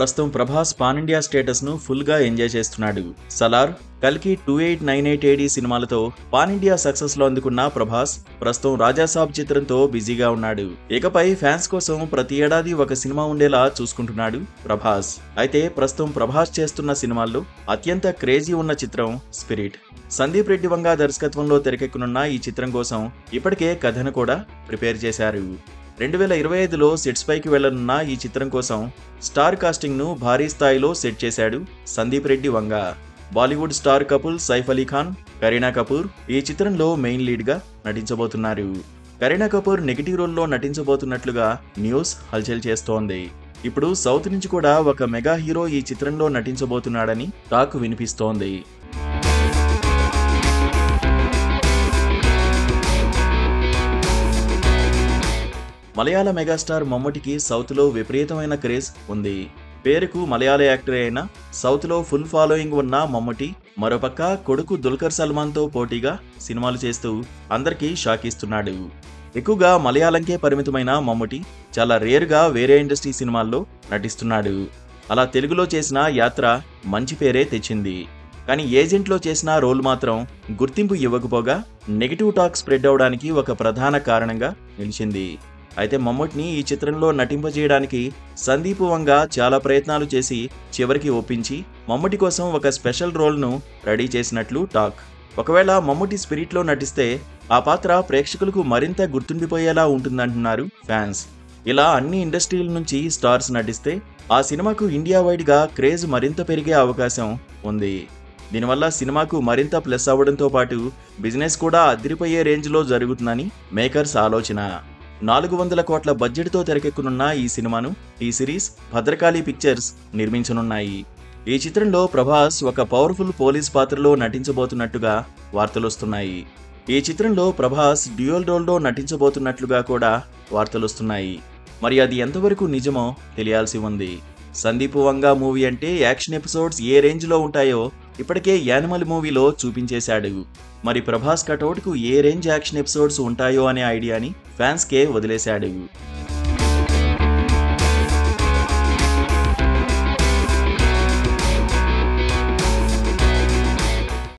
ప్రస్తుతం Prabhas pan India status ను full గా ఎంజాయ్ చేస్తున్నాడు సలార్ కల్కి two eight nine eight AD సినిమాలతో పాన్ ఇండియా సక్సెస్ లో అందుకున్న ప్రభాస్ ప్రస్తుతం రాజాసాబ్ చిత్రంతో బిజీగా ఉన్నాడు ఇకపై ఫ్యాన్స్ కోసం ప్రతి ఏడాది ఒక సినిమా ఉండేలా చూసుకుంటున్నాడు ప్రభాస్ అయితే ప్రస్తుతం ప్రభాస్ చేస్తున్న సినిమాల్లో అత్యంత క్రేజీ ఉన్న చిత్రం స్పిరిట్ సందీప్ రెడ్డి వంగ దర్శకత్వంలో తెరకెక్కనున్న ఈ చిత్రం కోసం ఇప్పటికే కథను కూడా ప్రిపేర్ చేశారు రెండు వేల ఇరవై ఐదులో సెట్స్ పైకి వెళ్లనున్న ఈ చిత్రం కోసం స్టార్ కాస్టింగ్ ను భారీ స్థాయిలో సెట్ చేశాడు Sandeep Reddy Vanga Bollywood star couple Saif Ali Khan Kareena Kapoor ఈ చిత్రంలో మెయిన్ లీడ్ గా నటించబోతున్నారు కరీనా కపూర్ నెగిటివ్ రోల్లో నటించబోతున్నట్లుగా న్యూస్ హల్చల్ చేస్తోంది ఇప్పుడు సౌత్ నుంచి కూడా ఒక మెగా హీరో ఈ చిత్రంలో నటించబోతున్నాడని టాక్ వినిపిస్తోంది మలయాళ మెగాస్టార్ మమ్మటికి సౌత్లో విపరీతమైన క్రేజ్ ఉంది పేరుకు మలయాళ యాక్టర్ అయిన సౌత్లో ఫుల్ ఫాలోయింగ్ ఉన్న మమ్మటి మరోపక్క కొడుకు దుల్కర్ సల్మాన్తో పోటీగా సినిమాలు చేస్తూ అందరికీ షాక్ ఇస్తున్నాడు ఎక్కువగా మలయాళంకే పరిమితమైన మమ్మటి చాలా రేరుగా వేరే ఇండస్ట్రీ సినిమాల్లో నటిస్తున్నాడు అలా తెలుగులో చేసిన యాత్ర మంచి పేరే తెచ్చింది కానీ ఏజెంట్లో చేసిన రోల్ మాత్రం గుర్తింపు ఇవ్వకపోగా నెగిటివ్ టాక్ స్ప్రెడ్ అవడానికి ఒక ప్రధాన కారణంగా నిలిచింది అయితే మమ్మటిని ఈ చిత్రంలో నటింపజేయడానికి సందీప్ వంగ చాలా ప్రయత్నాలు చేసి చివరికి ఒప్పించి మమ్మటి కోసం ఒక స్పెషల్ రోల్ను రెడీ చేసినట్లు టాక్ ఒకవేళ మమ్మటి స్పిరిట్లో నటిస్తే ఆ పాత్ర ప్రేక్షకులకు మరింత గుర్తుండిపోయేలా ఉంటుందంటున్నారు ఫ్యాన్స్ ఇలా అన్ని ఇండస్ట్రీల నుంచి స్టార్స్ నటిస్తే ఆ సినిమాకు ఇండియా వైడ్గా క్రేజ్ మరింత పెరిగే అవకాశం ఉంది దీనివల్ల సినిమాకు మరింత ప్లస్ అవ్వడంతో పాటు బిజినెస్ కూడా అదిరిపోయే రేంజ్లో జరుగుతుందని మేకర్స్ ఆలోచన నాలుగు వందల కోట్ల బడ్జెట్తో తెరకెక్కనున్న ఈ సినిమాను టీ సిరీస్ భద్రకాళి పిక్చర్స్ నిర్మించనున్నాయి ఈ చిత్రంలో ప్రభాస్ ఒక పవర్ఫుల్ పోలీస్ పాత్రలో నటించబోతున్నట్టుగా వార్తలొస్తున్నాయి ఈ చిత్రంలో ప్రభాస్ డ్యూయల్ రోల్లో నటించబోతున్నట్లుగా కూడా వార్తలొస్తున్నాయి మరి అది ఎంతవరకు నిజమో తెలియాల్సి ఉంది సందీప్ వంగా మూవీ అంటే యాక్షన్ ఎపిసోడ్స్ ఏ రేంజ్లో ఉంటాయో ఇప్పటికే యానిమల్ మూవీలో చూపించేశాడు మరి ప్రభాస్ కటౌట్కు ఏ రేంజ్ యాక్షన్ ఎపిసోడ్స్ ఉంటాయో అనే ఐడియాని ఫ్యాన్స్కే వదిలేశాడు